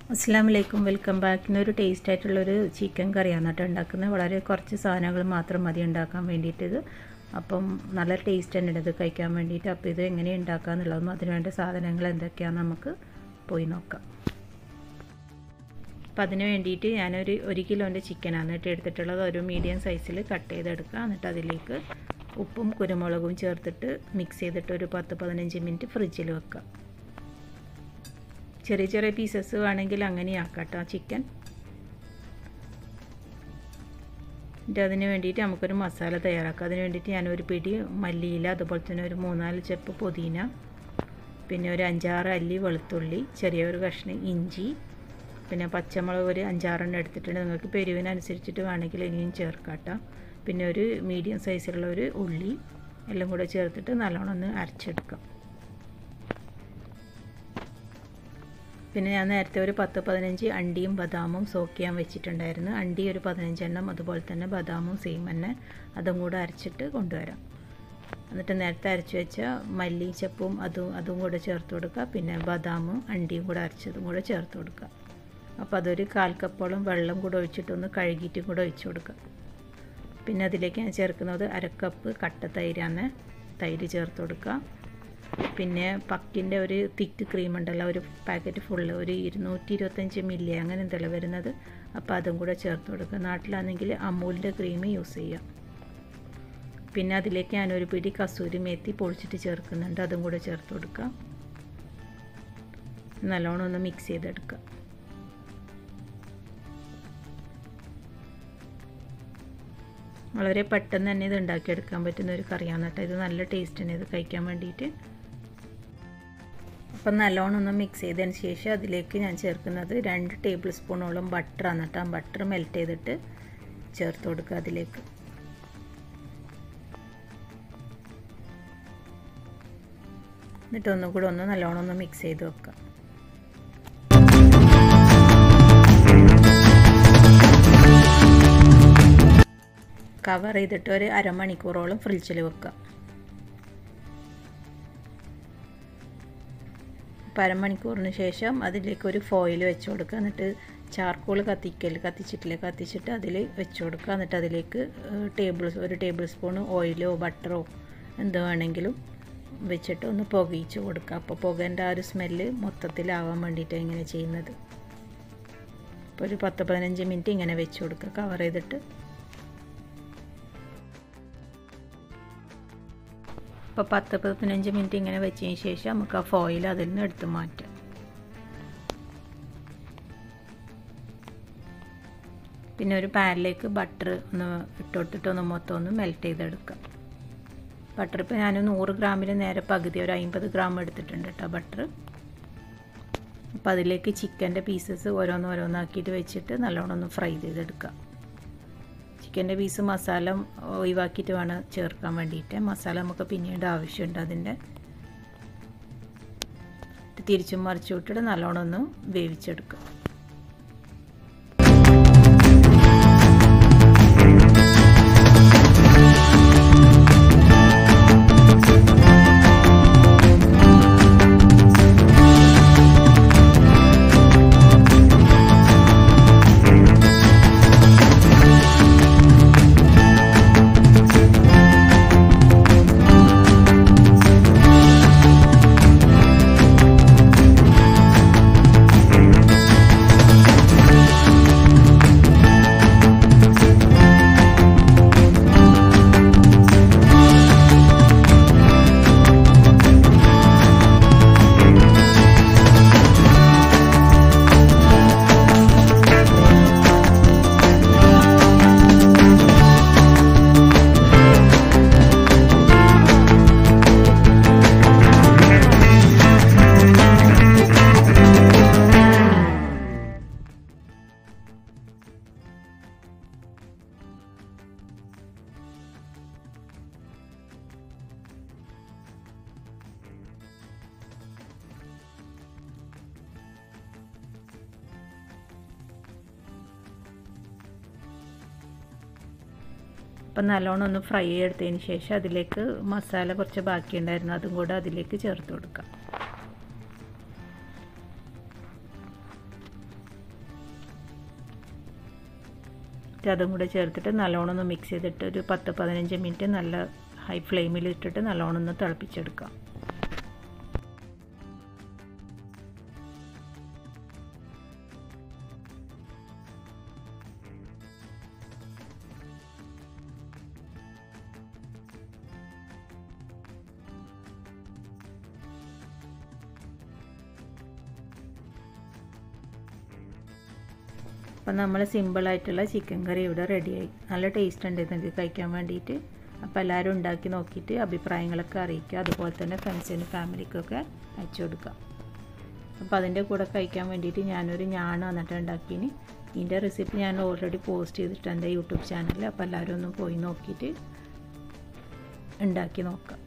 അസ്സാം വലൈക്കും welcome back ഇന്നൊരു ടേസ്റ്റ് ആയിട്ടുള്ളൊരു ചിക്കൻ കറിയാണ് കേട്ടോ ഉണ്ടാക്കുന്നത് വളരെ കുറച്ച് സാധനങ്ങൾ മാത്രം മതി ഉണ്ടാക്കാൻ വേണ്ടിയിട്ട് ഇത് അപ്പം നല്ല ടേസ്റ്റ് തന്നെ ഇത് കഴിക്കാൻ വേണ്ടിയിട്ട് അപ്പോൾ ഇത് എങ്ങനെ ഉണ്ടാക്കുക എന്നുള്ളതും അതിനുവേണ്ട സാധനങ്ങൾ എന്തൊക്കെയാണെന്ന് നമുക്ക് പോയി നോക്കാം അപ്പം അതിന് വേണ്ടിയിട്ട് ഞാനൊരു ഒരു കിലോൻ്റെ ചിക്കനാണ് കേട്ടോ എടുത്തിട്ടുള്ളത് ഒരു മീഡിയം സൈസിൽ കട്ട് ചെയ്തെടുക്കുക എന്നിട്ട് അതിലേക്ക് ഉപ്പും കുരുമുളകും ചേർത്തിട്ട് മിക്സ് ചെയ്തിട്ട് ഒരു പത്ത് പതിനഞ്ച് മിനിറ്റ് ഫ്രിഡ്ജിൽ വെക്കുക ചെറിയ ചെറിയ പീസസ് വേണമെങ്കിൽ അങ്ങനെ ആക്കാം കേട്ടോ ചിക്കൻ എന്നിട്ട് അതിന് വേണ്ടിയിട്ട് നമുക്കൊരു മസാല തയ്യാറാക്കാം അതിന് വേണ്ടിയിട്ട് ഞാനൊരു പിടി മല്ലിയില അതുപോലെ തന്നെ ഒരു മൂന്നാല് ചെപ്പ് പുതിന പിന്നെ ഒരു അഞ്ചാറ് അല്ലി വെളുത്തുള്ളി ചെറിയൊരു കഷ്ണം ഇഞ്ചി പിന്നെ പച്ചമുളക് ഒരു അഞ്ചാറെണ്ണം എടുത്തിട്ടുണ്ട് നിങ്ങൾക്ക് പെരുവിനനുസരിച്ചിട്ട് വേണമെങ്കിൽ ഇനിയും ചേർക്കാം കേട്ടോ പിന്നെ ഒരു മീഡിയം സൈസിലുള്ള ഒരു ഉള്ളി എല്ലാം കൂടെ ചേർത്തിട്ട് നല്ലോണം ഒന്ന് അരച്ചെടുക്കാം പിന്നെ ഞാൻ നേരത്തെ ഒരു പത്ത് പതിനഞ്ച് അണ്ടിയും ബദാമും സോക്ക് ചെയ്യാൻ വെച്ചിട്ടുണ്ടായിരുന്നു അണ്ടി ഒരു പതിനഞ്ചെണ്ണം അതുപോലെ തന്നെ ബദാമും സെയിം തന്നെ അതും കൂടെ അരച്ചിട്ട് കൊണ്ടുവരാം എന്നിട്ട് നേരത്തെ അരച്ച് വെച്ച മല്ലി ചപ്പും അതും അതും കൂടെ ചേർത്ത് കൊടുക്കുക പിന്നെ ബദാമും അണ്ടിയും കൂടെ അരച്ചതും കൂടെ ചേർത്ത് കൊടുക്കുക അപ്പോൾ അതൊരു കാൽ കപ്പോളം വെള്ളം കൂടെ ഒഴിച്ചിട്ടൊന്ന് കഴുകിയിട്ടും കൂടെ ഒഴിച്ചു കൊടുക്കുക പിന്നെ അതിലേക്ക് ഞാൻ ചേർക്കുന്നത് അരക്കപ്പ് കട്ട തൈരാണ് തൈര് ചേർത്ത് കൊടുക്കുക പിന്നെ പക്കിൻ്റെ ഒരു തിക്ക് ക്രീം ഉണ്ടല്ലോ ഒരു പാക്കറ്റ് ഫുള്ള് ഒരു ഇരുന്നൂറ്റി ഇരുപത്തഞ്ച് മില്ലി അങ്ങനെ എന്തെല്ലാം വരുന്നത് അപ്പോൾ അതും കൂടെ ചേർത്ത് കൊടുക്കുക നാട്ടിലാണെങ്കിൽ അമൂലിൻ്റെ ക്രീം യൂസ് ചെയ്യാം പിന്നെ അതിലേക്ക് ഞാനൊരു പിടി കസൂരി മേത്തി പൊളിച്ചിട്ട് ചേർക്കുന്നുണ്ട് അതും കൂടെ ചേർത്ത് കൊടുക്കുക നല്ലോണം ഒന്ന് മിക്സ് ചെയ്തെടുക്കുക വളരെ പെട്ടെന്ന് തന്നെ ഇത് ഉണ്ടാക്കിയെടുക്കാൻ പറ്റുന്ന ഒരു കറിയാണ് കേട്ടോ ഇത് നല്ല ടേസ്റ്റ് തന്നെ ഇത് കഴിക്കാൻ വേണ്ടിയിട്ട് അപ്പം നല്ലോണം ഒന്ന് മിക്സ് ചെയ്തതിന് ശേഷം അതിലേക്ക് ഞാൻ ചേർക്കുന്നത് രണ്ട് ടേബിൾ സ്പൂണോളം ബട്ടറാണ് കേട്ടോ ബട്ടർ മെൽറ്റ് ചെയ്തിട്ട് ചേർത്ത് കൊടുക്കുക അതിലേക്ക് എന്നിട്ട് ഒന്നും കൂടെ ഒന്ന് നല്ലോണം ഒന്ന് മിക്സ് ചെയ്ത് വെക്കുക കവർ ചെയ്തിട്ട് ഒരു അരമണിക്കൂറോളം ഫ്രിഡ്ജിൽ വെക്കുക അപ്പോൾ അരമണിക്കൂറിന് ശേഷം അതിലേക്ക് ഒരു ഫോയിൽ വെച്ച് കൊടുക്കുക എന്നിട്ട് ചാർക്കോൾ കത്തിക്കൽ കത്തിച്ചിട്ടില്ല കത്തിച്ചിട്ട് അതിൽ വെച്ച് കൊടുക്കുക എന്നിട്ട് അതിലേക്ക് ടേബിൾ ഒരു ടേബിൾ സ്പൂൺ ഓയിലോ ബട്ടറോ എന്ത് വേണമെങ്കിലും വെച്ചിട്ട് ഒന്ന് പുകയിച്ച് കൊടുക്കുക അപ്പോൾ പുകേൻ്റെ ആ ഒരു സ്മെല്ല് മൊത്തത്തിലാവാൻ വേണ്ടിയിട്ടാണ് ഇങ്ങനെ ചെയ്യുന്നത് അപ്പോൾ ഒരു പത്ത് പതിനഞ്ച് മിനിറ്റ് ഇങ്ങനെ വെച്ച് കൊടുക്കുക കവർ ചെയ്തിട്ട് അപ്പോൾ പത്ത് പതിനഞ്ച് മിനിറ്റ് ഇങ്ങനെ വെച്ചതിന് ശേഷം നമുക്ക് ആ ഫോയിൽ അതിൽ നിന്ന് എടുത്ത് മാറ്റാം പിന്നെ ഒരു പാനിലേക്ക് ബട്ടർ ഒന്ന് ഇട്ടോട്ടിട്ട് ഒന്ന് മൊത്തം ഒന്ന് മെൽറ്റ് ചെയ്തെടുക്കാം ബട്ടർ ഇപ്പോൾ ഞാൻ നൂറ് ഗ്രാമിന് നേരെ പകുതി ഒരു അമ്പത് ഗ്രാം എടുത്തിട്ടുണ്ട് കേട്ടോ ബട്ടർ അപ്പോൾ അതിലേക്ക് ചിക്കൻ്റെ പീസസ് ഓരോന്ന് ഓരോന്നാക്കിയിട്ട് വെച്ചിട്ട് നല്ലോണം ഒന്ന് ഫ്രൈ ചെയ്തെടുക്കാം ചിക്കൻ്റെ പീസ് മസാല ഒഴിവാക്കിയിട്ട് വേണം ചേർക്കാൻ വേണ്ടിയിട്ട് മസാല നമുക്ക് പിന്നീട് ആവശ്യമുണ്ട് അതിൻ്റെ തിരിച്ചും മറിച്ചു വിട്ടിട്ട് നല്ലോണം ഒന്ന് വേവിച്ചെടുക്കുക അപ്പം നല്ലോണം ഒന്ന് ഫ്രൈ എടുത്തതിന് ശേഷം അതിലേക്ക് മസാല കുറച്ച് ബാക്കിയുണ്ടായിരുന്നു അതും കൂടെ അതിലേക്ക് ചേർത്ത് കൊടുക്കാം എന്നിട്ട് അതും കൂടെ ചേർത്തിട്ട് നല്ലോണം ഒന്ന് മിക്സ് ചെയ്തിട്ട് ഒരു പത്ത് പതിനഞ്ച് മിനിറ്റ് നല്ല ഹൈ ഫ്ലെയിമിൽ ഇട്ടിട്ട് നല്ലോണം ഒന്ന് തിളപ്പിച്ചെടുക്കാം അപ്പം നമ്മൾ സിമ്പിളായിട്ടുള്ള ചിക്കൻ കറി ഇവിടെ റെഡിയായി നല്ല ടേസ്റ്റ് ഉണ്ട് ഇത് കഴിക്കാൻ വേണ്ടിയിട്ട് അപ്പോൾ എല്ലാവരും ഉണ്ടാക്കി നോക്കിയിട്ട് അഭിപ്രായങ്ങളൊക്കെ അറിയിക്കുക അതുപോലെ തന്നെ ഫ്രണ്ട്സിനും ഫാമിലിക്കൊക്കെ അയച്ചു കൊടുക്കുക അപ്പോൾ അതിൻ്റെ കൂടെ കഴിക്കാൻ വേണ്ടിയിട്ട് ഞാനൊരു ഞാണ് വന്നിട്ട് ഉണ്ടാക്കിന് ഇതിൻ്റെ റെസിപ്പി ഞാൻ ഓൾറെഡി പോസ്റ്റ് ചെയ്തിട്ടുണ്ട് യൂട്യൂബ് ചാനലിൽ അപ്പോൾ എല്ലാവരും ഒന്ന് പോയി നോക്കിയിട്ട് ഉണ്ടാക്കി നോക്കാം